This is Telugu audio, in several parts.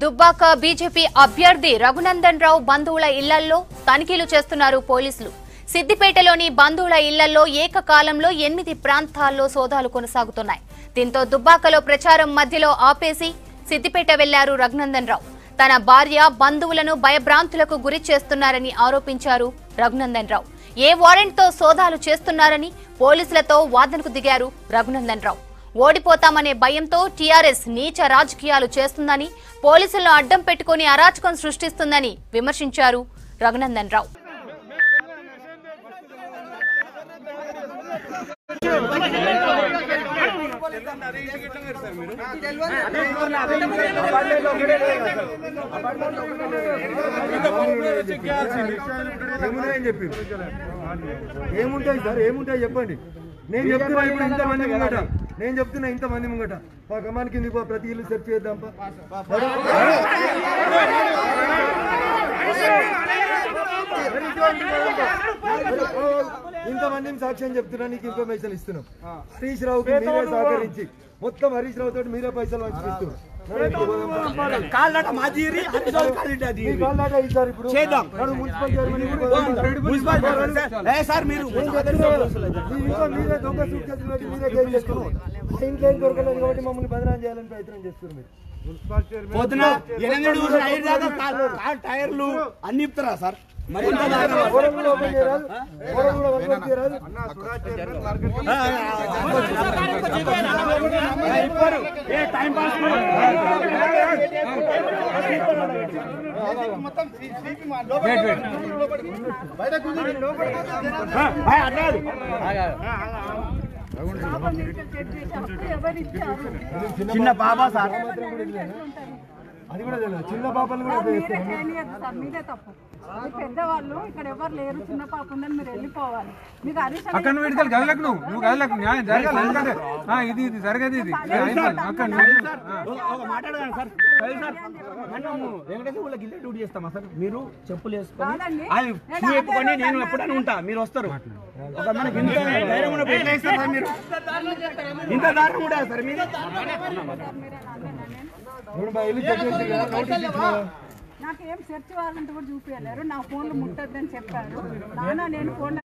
దుబ్బాక బీజేపీ అభ్యర్థి రఘునందన్ రావు బంధువుల ఇళ్లల్లో తనిఖీలు చేస్తున్నారు పోలీసులు సిద్దిపేటలోని బంధువుల ఇళ్లలో ఏకకాలంలో ఎనిమిది ప్రాంతాల్లో సోదాలు కొనసాగుతున్నాయి దీంతో దుబ్బాకలో ప్రచారం మధ్యలో ఆపేసి సిద్దిపేట వెళ్లారు రఘునందన్ రావు తన భార్య బంధువులను భయభ్రాంతులకు గురి చేస్తున్నారని ఆరోపించారు రఘునందన్ రావు ఏ వారెంట్తో సోదాలు చేస్తున్నారని పోలీసులతో వాదనకు దిగారు రఘునందన్ రావు ఓడిపోతామనే భయంతో టీఆర్ఎస్ నీచ రాజకీయాలు చేస్తుందని పోలీసులను అడ్డం పెట్టుకుని అరాచకం సృష్టిస్తుందని విమర్శించారు రఘునందన్ రావు ఏమున్నాయని చెప్పి ఏముంటాయి సార్ ఏముంటాయి చెప్పండి నేను చెప్తున్నా ఇప్పుడు ఇంత మంది ముంగట నేను చెప్తున్నా ఇంత మంది ముంగట మా గమాన్ కింది పో ప్రతి ఇల్లు సెర్చ్ చేద్దాం పా. పడు. మరి ఇటువంటి కాదంపా. మరి, ఓ, ఇంతమందిని సాక్ష్యం చెప్తున్నా నీకు ఇన్ఫర్మేషన్ ఇస్తున్నాం హరీష్ రావుకి మీరే సహకరించి మొత్తం హరీష్ రావు తోటి మీరే పైసలు పంచిస్తున్నాం కాళ్ళట మాజీరి హరిజోల్ కాలిట మీ కాళ్ళాట ఇచ్చారు ఇప్పుడు చేద్దాం. నడు మున్సిపల్ చైర్మన్ ఇప్పుడు పోదాం. మున్సిపల్ చైర్మన్ ఏ సార్ మీరు నేను చెప్తున్నా కదా, మీ ఇంట్లో మీరే దొంగ సూట్ కేసులు పెట్టి మీరే కేసు చేస్తున్నారు మా ఇంట్లో ఏం దొరకలేదు కాబట్టి మమ్మల్ని బదనాం చేయాలని ప్రయత్నం చేస్తున్నారు మీరు పొద్దున ఎనిమిది కూర్చొని ఐదు దాకా కాల్- కాల్ టైర్లు అన్ని ఇస్తారా సార్ మరి ఇంత దారుణమా? గోడ కూడా ఓపెన్ చేయరాదు గోడ కూడా ఓపెన్ చేయరాదు ఇవ్వరు. ఏ టైం పాస్ అట్లా చిన్న బాబా సార్ అది కూడా తెలియదు చిన్న పాపలు కూడా మీరే చేస్తారు చేయనీయద్దు సార్ మీరే తప్పు మీ పెద్దవాళ్ళు ఇక్కడ ఎవరు లేరు చిన్న పాప ఉందని మీరు వెళ్ళిపోవాలి మీకు హరీష్ అక్కడ నువ్వు ఇడితే గదలకు నువ్వు నువ్వు గదలకు న్యాయం జరగాలి ఎందుకంటే ఆ, ఇది ఇది జరగదు ఇది ఇది అయిపోయింది అక్కడ నువ్వు ఆ. ఒక మాట్లాడదాం సార్ సరే సార్ మనము వెంకటేశ్వర ఊళ్ళో గిల్లే డ్యూటీ చేస్తామా సార్ మీరు చెప్పులు వేసుకొని కాదండి. అది షూ ఎప్పుకొని నేను ఎప్పుడైనా ఉంటా మీరు వస్తారు ఒక మనకి ఇంత ధైర్యం ఉన్న ఎట్లా ఇస్తారు సార్ మీరు ఇంత దారుణం కూడా సార్ మీరు ఇప్పుడు మా ఇల్లు చెక్ చేసి కదా నోటీస్ ఇచ్చిన నాకేం సెర్చ్ వారెంట్ కూడా చూపించలేరు నా ఫోన్లో ముట్టద్దని చెప్పారు నాన్న నేను ఫోన్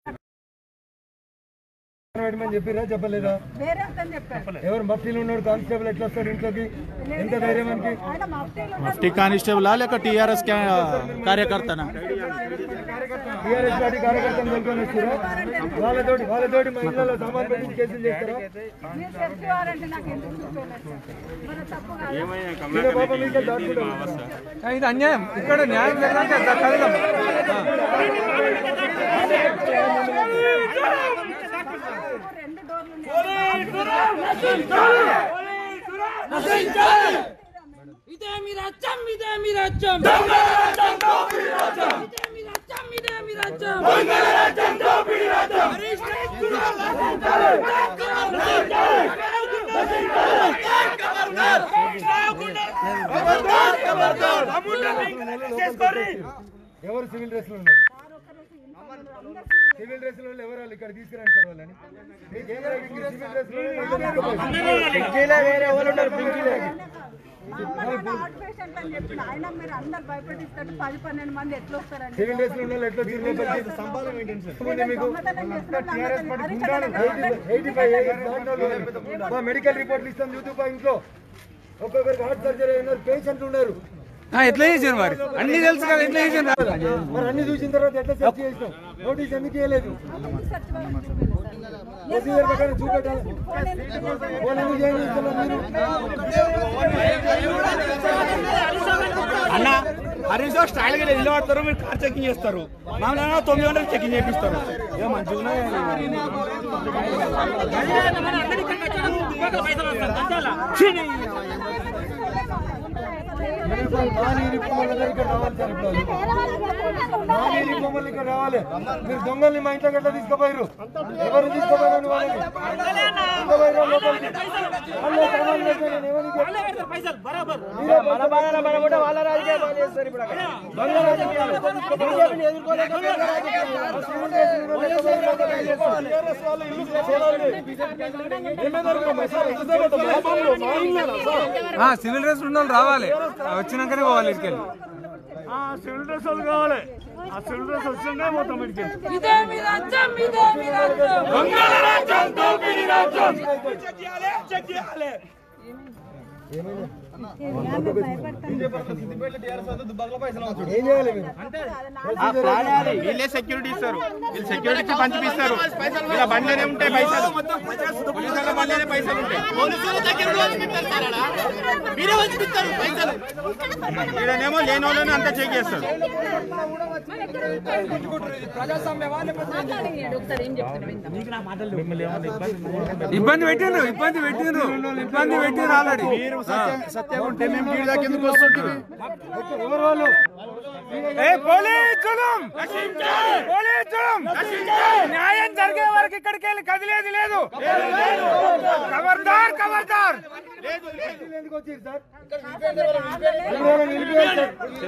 పెట్టమని చెప్పిరా చెప్పలేదా వేరే అతను చెప్పారు ఎవరు మఫ్టీలు ఉన్నాడు కానిస్టేబుల్ ఎట్లా వస్తాడు ఇంట్లోకి ఎంత ధైర్యం మనకి ఆయన మఫ్టీలో మఫ్టీ కానిస్టేబులా లేక టీఆర్ఎస్ కార్యకర్తనా టీఆర్ఎస్ పార్టీ కార్యకర్తలు తెలుసుకొని వచ్చారా వాళ్ళతోటి వాళ్ళతోటి మా ఇళ్ళలో సామాన్ పెట్టి కేసులు చేస్తారా మీరు సెర్చ్ వారెంట్ నాకు ఎందుకు చూపించలేదు మరి తప్పు కాదు చిన్న పాప మీకు దాటుకుంటారు ఆ, ఇది అన్యాయం ఇక్కడ న్యాయం జరగాలంటే ద- కదలం ఆ. రెండు డోర్లు ఇదే మీ రాజ్యం ఇదే మీ రాజ్యం ఇదే మీ రాజ్యం ఇదే మీ రాజ్యం హరీష్ ఎవరు సివిల్ డ్రెస్ లో ఉన్నారు సివిల్ డ్రెస్ లో ఎవరు వాళ్ళు ఇక్కడ తీసుకురండి సార్ వాళ్ళని మీకు ఏం కావాలి? ఇక్కడ సివిల్ డ్రెస్ లో హార్ట్ పేషెంట్ అని చెప్పిన ఆయన మీరు అందరు భయపడిస్తారు పది పన్నెండు మంది ఎట్లా వస్తారండి సివిల్ డ్రెస్ లో ఉన్న వాళ్ళు ఎట్లా తీసుకుని సంపాదన మీకు దొంగతనం చేస్తున్నారు, హరీష్ అన్న ఎయిటీ ఫైవ్ మెడికల్ రిపోర్ట్లు ఇస్తాం చూద్దాం ఇంట్లో ఒక్కొక్కరికి హార్ట్ సర్జరీ అయినారు పేషెంట్లు ఉన్నారు ఆ, ఎట్లా చేసారు మరి అన్ని తెలుసు కదా ఎట్లా చేసారు మరి అన్ని చూసిన తర్వాత ఎట్లా సెర్చ్ చేసినాం నోటీస్ ఎందుకు ఇవ్వలేదు సెర్చ్ వారెంట్ చూపించలేదు సార్. ప్రొసీజర్ ప్రకారం చూపెట్టాలి ఫోన్ ఎందుకు చేయనిస్తున్నారు మీరు అన్న హరీష్ రావు స్టైల్ గా ఇల్లు పడతారు మీరు కార్ చెకింగ్ చేస్తారు మామూలుగా తొమ్మిది గంటలకు చెకింగ్ చేపిస్తారు ఏ మంచిగా నాని యూనిఫామ్ ఇక్కడ రావాలి సార్ ఇప్పుడు నాని యూనిఫామ్ ఇక్కడ రావాలి మీరు దొంగల్ని మా ఇంట్లో గట్లా తీసుకుపోయారు ఎవరు తీసుకుపోయారు వాళ్ళని తీసుకుపోయారు లోపలికి వాళ్ళే సామాన్లు వేసుకొని ఎవరికి మీరే పైసలు- వాళ్ళ రాజకీయ ఆ, సివిల్ డ్రెస్ ఉన్న వాళ్ళు రావాలి వచ్చినాకనే పోవాలి ఇటుకెళ్ళి సివిల్ డ్రెస్ వాళ్ళు కావాలి ఆ సివిల్ డ్రెస్ వచ్చిందే మొత్తం ఇడికి ఇదే మీ రాజ్యం ఇదే మీ రాజ్యం ఏం చేయాలి మీరు వీళ్ళే సెక్యూరిటీ ఇస్తారు వీళ్ళు సెక్యూరిటీ పంచిపిస్తారు ఇలా బండ్లనే ఉంటాయి పైసలు పోలీసుల బండ్లనే పైసలు ఉంటాయి ఈడనేమో లేని వాళ్ళని అంతా చెక్ చేస్తారు ఇబ్బంది పెట్టిండ్రు ఇబ్బంది పెట్టిండ్రు ఇబ్బంది పెట్టిండ్రు ఆల్రెడీ సత్యం ఉంటే మేము వీడి దాకా ఎందుకు వస్తుంటుంది ఎవరు వాళ్ళు ఏ పోలీసులం పోలీసులం న్యాయం జరిగే వరకు ఇక్కడికి వెళ్ళి కదిలేది లేదు ఖబర్దార్ ఖబర్దార్ ఎందుకు వచ్చారు సార్ ఎవరైనా నిలిపేయాలి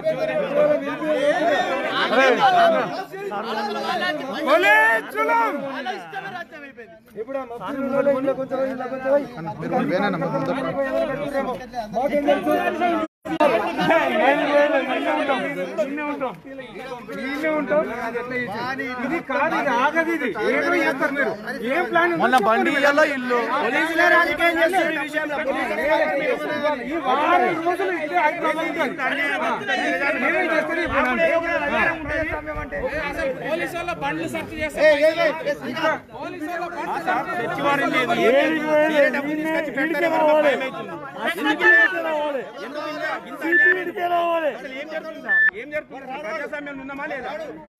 సార్. పోలీసులం ఇప్పుడు ఆ మబ్బులు ఉన్నోళ్ళు ఇంట్లో కొంచెం పోయి, ఇంట్లో కొంచెం పోయి. మాకేం తెలుసు? ఇది కాదు ఇది ఆగదు ఇది ఏదో చేస్తారు మీరు ఏం ప్లాన్ మొన్న బండి ఇయ్యాలో ఇల్లు ఈ వారం రోజులు ఇదే హైదరాబాద్ ఉంటుంది. మీరేం చేస్తారు ఇప్పుడు అంటే? తెచ్చివారు లేదు వేరే డబ్బులు తీసుకొచ్చి పెడతారు ఎవరికో భయం అవుతుంది. ఎందుకు ఇంత- ఇంత అన్యాయం? అసలు ఏం జరుగుతుంది ఏం జరుగుతుంది అసలు ప్రజాస్వామ్యం ఉందామా లేదా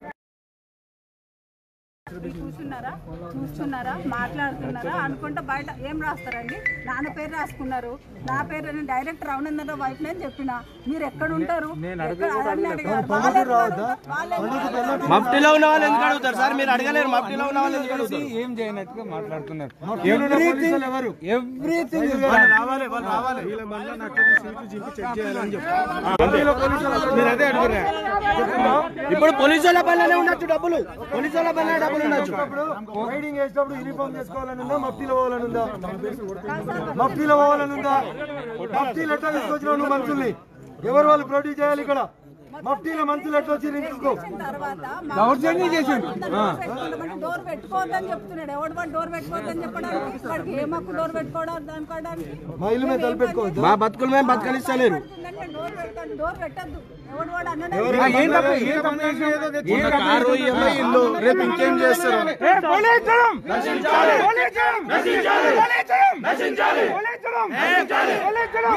కూర్చున్నారా కూర్చున్నారా మాట్లాడుతున్నారా అనుకుంటే బయట ఏం రాస్తారండి నాన్న పేరు రాసుకున్నారు నా పేరు నేను డైరెక్ట్ రవణేంద్ర వైఫ్ నేను చెప్పిన మీరు ఎక్కడ ఉంటారు ఎక్కడ- అవన్నీ అడిగారు. వాళ్ళే వాళ్ళే మఫ్టీలో ఉన్న వాళ్ళు ఎందుకు అడుగుతారు సార్ మీరు అడగలేరు మఫ్టీలో ఉన్న వాళ్ళు ఎందుకు అడుగుతారు ఏం చేయనట్టుగా మాట్లాడుతున్నారు పోలీసులు ఎవరు ఎవ్రీథింగ్ రావాలి వాళ్ళు రావాలి వీళ్ళ మళ్ళీ నాకు సీట్లు చింపి చెక్ చేయాలని చెప్పి మీరు అదే అడుగురా ఇప్పుడు పోలీసు వాళ్ళ పనిలోనే ఉండొచ్చు డబ్బులు పోలీసు వాళ్ళ పనిలో డబ్బులు ఉండొచ్చు చేసేటప్పుడు రైడింగ్ చేసేటప్పుడు యూనిఫామ్ చేసుకోవాలని ఉందా మఫ్టీలో పోవాలని ఉందా మఫ్టీలో పోవాలని ఉందా మఫ్టీలు ఎట్లా తీసుకొచ్చినావు నువ్వు మనుషుల్ని ఎవరు వాళ్ళు ప్రొడ్యూస్ చేయాలి ఇక్కడ మఫ్టీలో మనుషులు ఎట్లా వచ్చి ఇంటికో తర్వాత దౌర్జన్యం చేసిండు ఆ. డోర్ పెట్టుకోవద్దని చెప్తున్నాడు ఎవడు వాడు డోర్ పెట్టుకోవద్దని చెప్పడానికి వాడికి ఏ మాకు డోర్ పెట్టుకోవడానికి దానికోవడానికి మా ఇల్లు మీద తలపెట్టుకోవద్దు మా బతుకులు మేము బతకనిస్తలేరు డోర్ పెట్టండి డోర్ పెట్టద్దు ఎవడు వాడు అన్నడే ఆ, ఏం తప్పు ఏం తప్పు చేసినావు? ఏం తప్పు కారు చేసినావు? ఈఎంఐ ఇల్లు రేపు ఇంకేం చేస్తారు ఏ, పోలీసులం! పోలీసులం! పోలీసులం! పోలీసులం! పోలీసులం! పోలీసులం!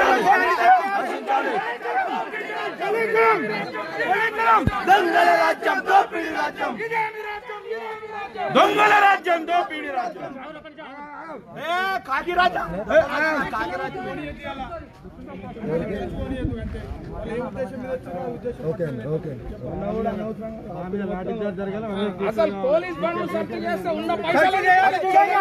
పోలీసులం! పోలీసులం! దొంగల రాజ్యం దోపిడీ రాజ్యం దొంగల రాజ్యం దోపిడీ రాజ్యం ఏ కాకి రాజా ఏ, ఆ, కాకి రాజ్యం ఓకే అండి ఓకే అండి అసలు పోలీస్ బండ్లు సెర్చ్ చేస్తే ఉన్న ఖర్చు పైసలు చేయాలి, చూడంగా.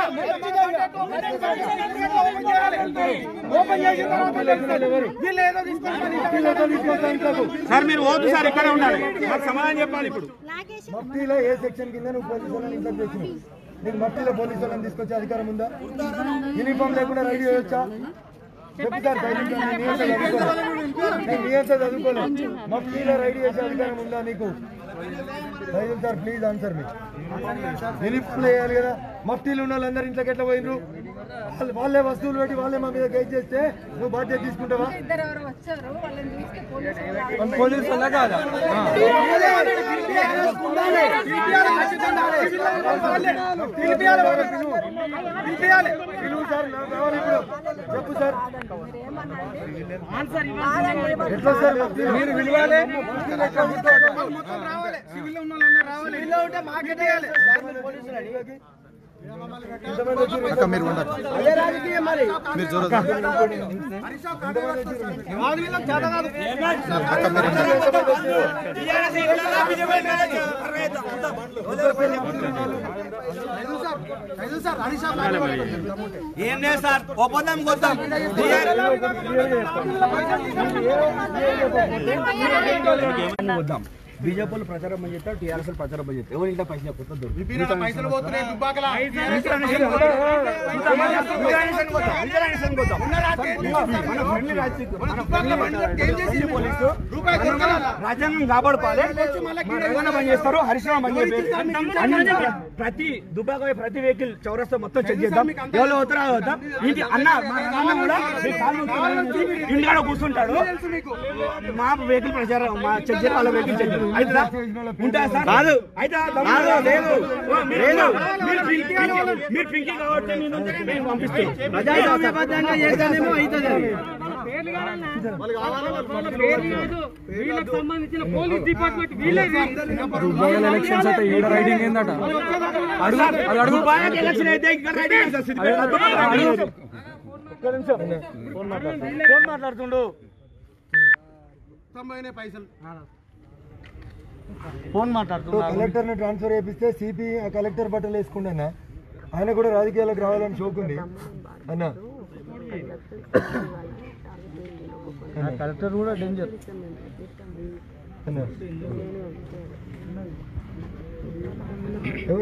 ఓపెన్ చేసిన తర్వాత తెలుస్తుంది. వీళ్ళు ఏదో తీసుకొని పని చేస్తారు. సార్ మీరు ఓదు సార్ ఇక్కడే ఉండాలి మాకు సమాధానం చెప్పాలి ఇప్పుడు మఫ్టీలో ఏ సెక్షన్ కింద నువ్వు పోలీసు వాళ్ళని ఇంట్లో చేసినావు నీకు మఫ్టీలో పోలీసు వాళ్ళని తీసుకొచ్చే అధికారం ఉందా యూనిఫామ్ లేకుండా రెడీ చేయొచ్చా చెప్పు సార్ ధైర్యంగా నేను నీ అంతా చదువుకోలేదు నేను నీ అంతా చదువుకోలేదు మఫ్టీలో రెడీ చేసే అధికారం ఉందా నీకు ధైర్యం సార్ ప్లీజ్ ఆన్సర్ మీ యూనిఫామ్ వేయాలి కదా మఫ్టీలు ఉన్న వాళ్ళందరూ ఇంట్లోకి ఎట్లా పోయినరు వాళ్ళు వాళ్ళే వస్తువులు పెట్టి వాళ్ళే మా మీద గైడ్ చేస్తే నువ్వు బాధ్యత తీసుకుంటావా ఇద్దరు ఎవరు వచ్చారు వాళ్ళని చూస్తే పోలీసులు పోలీసు వల్ల కాదా ఆ. పిలువు సార్ నాకు కావాలి ఇప్పుడు చెప్పు సార్ ఎట్లా సార్ మఫ్టీలు? మీరు విలువాలే మఫ్టీలు ఎట్లా కూర్చోవాలి? అదే రాజకీయం మరి ఏం లేదు సార్ ఒప్పందం కొద్దాం వద్దాం బీజేపీ ప్రచారం పని చేస్తారు టీఆర్ఎస్ ప్రచారం పని చేస్తారు ఎవరి ఇంట్లో పైసలు కొత్త పైసలు పోతున్నాయి దుబ్బాకల రాజ్యాంగం కాపాడుకోవాలి రవాణా పని చేస్తారు హరిశ్రమ పని చేస్తారు అన్ని ప్రతి దుబాయ్ ప్రతి వెహికల్ చౌరస్తా మొత్తం చెక్ చేద్దాం ఎవరు అవుతారా అవుతా ఇంటి అన్న మా నాన్న కూడా మీ కాళ్ళు నొప్పులు ఇంటికాడ కూర్చుంటాడు మా వెహికల్ ప్రచారం మా చెక్ చేయాలి వాళ్ళ వెహికల్ చెక్ చేయాలి అయితే ఉంటా సార్ కాదు అయితే లేదు లేదు మీరు పింకీ మీరు పింకీ కాబట్టి నేను మేము పంపిస్తాం ప్రజాస్వామ్యబద్ధంగా చేస్తానేమో అవుతుంది అది. వీళ్ళకి సంబంధించిన పోలీస్ డిపార్ట్మెంట్ వీళ్ళేది ఎలక్షన్స్ అయితే ఈడ రైడింగ్ ఏందట అడుగు అది అడుగు దుబాయ్కి ఎలక్షన్ అయితే ఇక్కడ రెడీ చేస్తారు సిద్దిపేట దుబాయ్ రెడీ చేస్తారు. ఒక్క నిమిషం ఫోన్ మాట్లాడుతుండు ఫోన్ మాట్లాడుతుండు కలెక్టర్ ని ట్రాన్స్ఫర్ చేపిస్తే సిపి ఆ కలెక్టర్ బట్టలు వేసుకుంటానా ఆయన కూడా రాజకీయాలకు రావాలని షోక్ ఉంది అన్న కలెక్టర్ కూడా డేంజర్ అన్న ఎవరు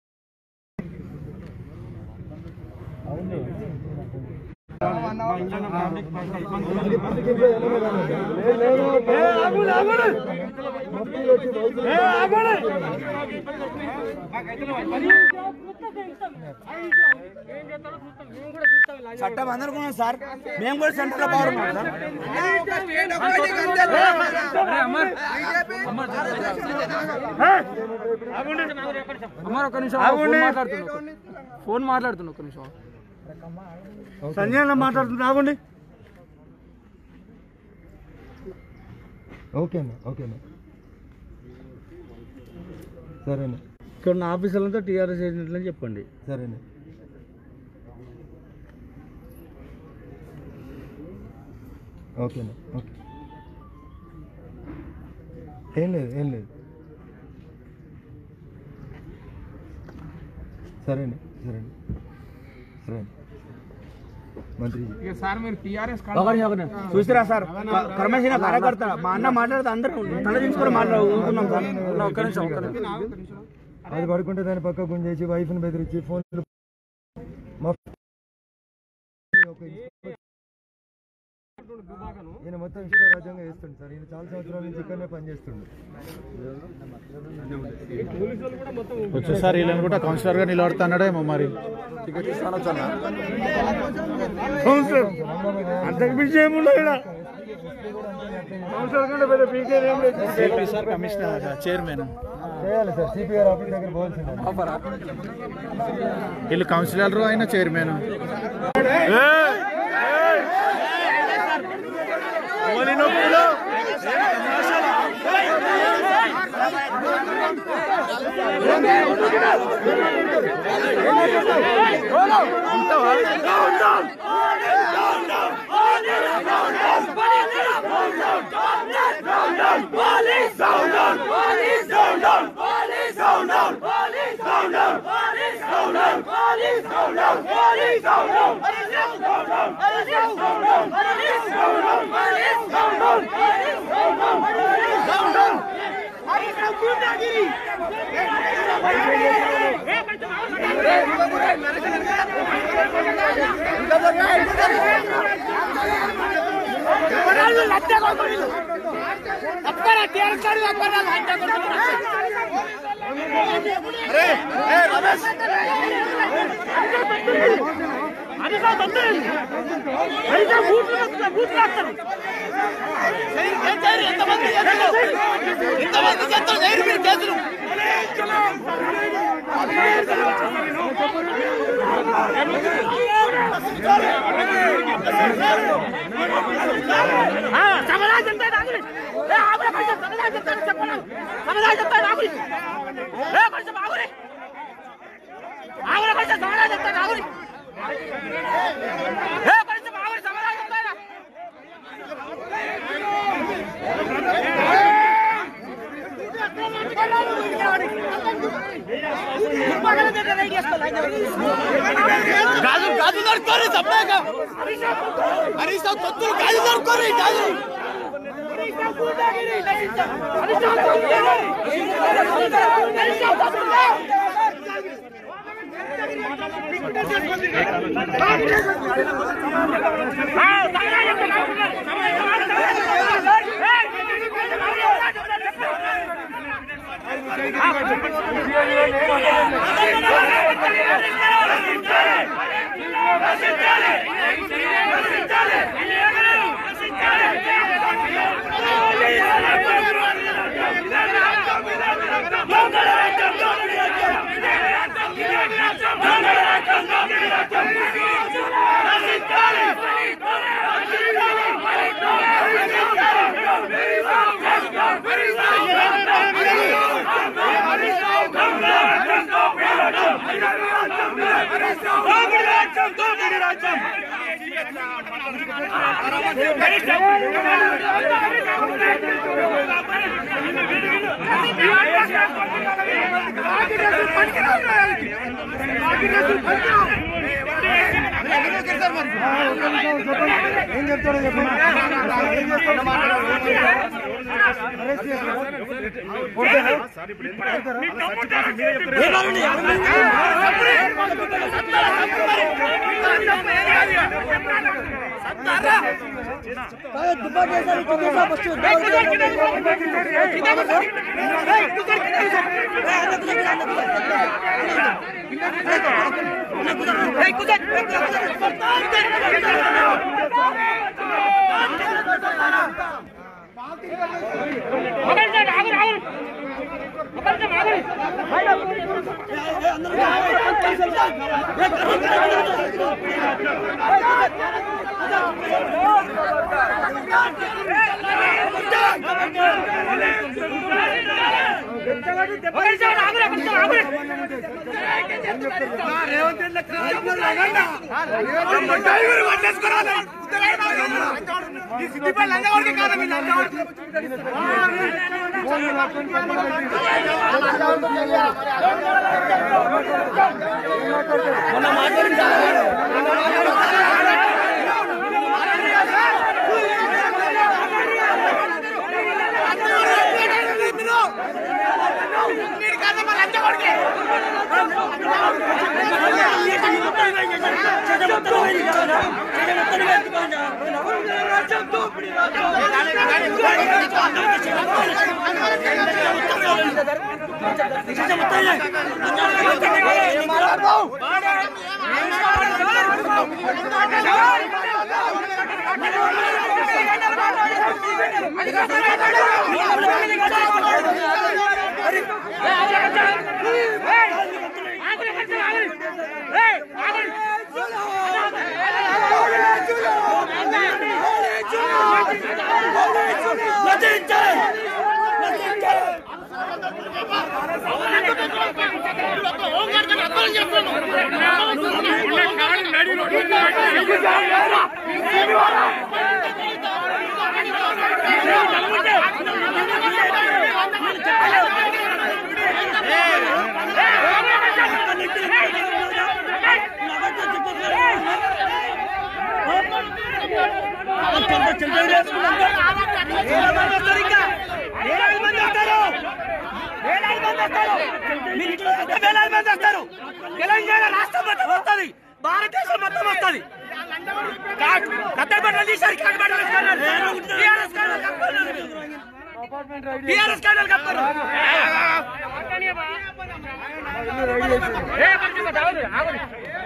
అది పట్టుకుంటే ఏమన్నా కాదు. లేదు, లేదు, మఫ్తీలు వచ్చి రైతులు- చట్టం అందరుకున్నాం సార్ మేము కూడా సెంటర్ లో పవర్ ఉన్నాం సార్ అమ్మారు ఒక్క నిమిషం ఫోన్ మాట్లాడుతున్నా ఫోన్ మాట్లాడుతున్నా ఒక్క నిమిషం సంజయ్ అన్న మాట్లాడుతుంది ఆగండి ఓకేనా ఓకేనా సరేనా ఇక్కడ ఉన్న ఆఫీసర్లంతా టీఆర్ఎస్ ఏజెంట్లని చెప్పండి సరేనా ఓకేనా ఓకే ఏం లేదు ఏం లేదు సరేనా సరేనా సరే మంత్రి ఇక సార్ మీరు టీఆర్ఎస్ ఒకరి ఒకరి చూసిరా సార్ కర్మశీల కార్యకర్త మా అన్న మాట్లాడితే అందరూ తల దించుకొని మాట్లాడుకుంటున్నాం సార్ ఒక్క నిమిషం ఒక్క నిమిషం అది పడుకుంటే దాని పక్క గుంజేసి వైఫ్ని బెదిరించి ఫోన్ మా ఒక ఈయన మొత్తం ఇష్ట రాజ్యాంగం చేస్తుండు సార్ ఈయన చాలా సంవత్సరాల నుంచి ఇక్కడనే పనిచేస్తుండు వచ్చేసారి వీళ్ళని కూడా కౌన్సిలర్ గా నిలబడుతున్నాడేమో మరి అంతకు మించి ఏముండదు ఈడ. సార్ కమిషనర్ చైర్మన్ చేయాలి సార్ సిపిఆర్ ఆఫీస్ దగ్గర పోవాల్సిందే వీళ్ళు కౌన్సిలర్ ఆయన చైర్మన్ సమాధానం ఆగురా కొంచెం సమాధానం చెప్తాను ఆగురి ఏ కొంచెం ఆగురి సమాధానం చెప్తాను గాజులు గాజులు దొరుకుతారు చెప్పాక హరీష్ రావు తొత్తులు గాజులు దొరుకుతారు గాజులు ఏం చెప్తాడో చెప్పండి ఏం చేస్తాడో అరెస్ట్ చేస్తారా? కొడతారా? కొడతారా? తెలంగాణ రాష్ట్రం మొత్తం వస్తుంది భారతదేశం మొత్తం వస్తుంది కత్తెర బట్టలు తీశారు కాకి బట్టలు వేసుకున్నారు. TRS కాడలు కప్పుకున్నారు. TRS కాడలు కప్పుకున్నారు. ఏ, కొంచెం ఆగండి, ఆగండి.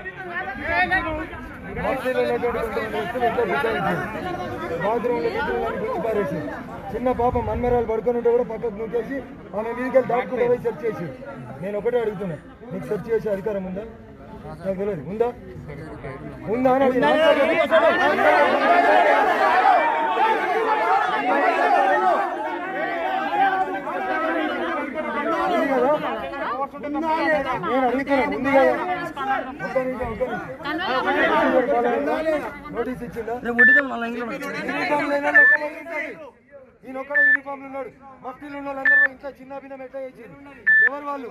బాత్రూంలో ఉన్నటువంటి కొన్ని వస్తువులు ఎంతో విచారించారు. బాత్రూంలో పెట్టుకోవడానికి గుర్తు పారేసి చిన్న పాప మన్మరాలు పడుకొని ఉంటే కూడా పక్కకు నూకేసి ఆమె మీదకి దాటుకుంటూ పోయి సెర్చ్ చేసి నేను ఒకటే అడుగుతున్నా నీకు సెర్చ్ చేసే అధికారం ఉందా నాకు తెలియదు ఉందా ఉందా అని అడిగినా? ఉంది కదా? నేను అడుగుతున్నా ఉంది కదా నోటీస్ ఇచ్చిందా యూనిఫామ్ లేని వాళ్ళు ఒక్క మంది ఉంటుంది. ఈయన ఒక్కడ యూనిఫామ్ లో ఉన్నాడు మఫ్టీలు ఉన్న వాళ్ళందరూ ఇంట్లో చిన్న భిన్నం ఎట్లా చేసిండు ఎవరు వాళ్ళు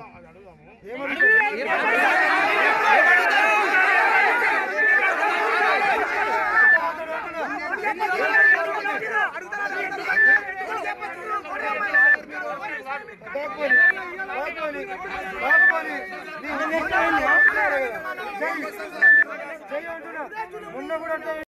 మొన్న కూడా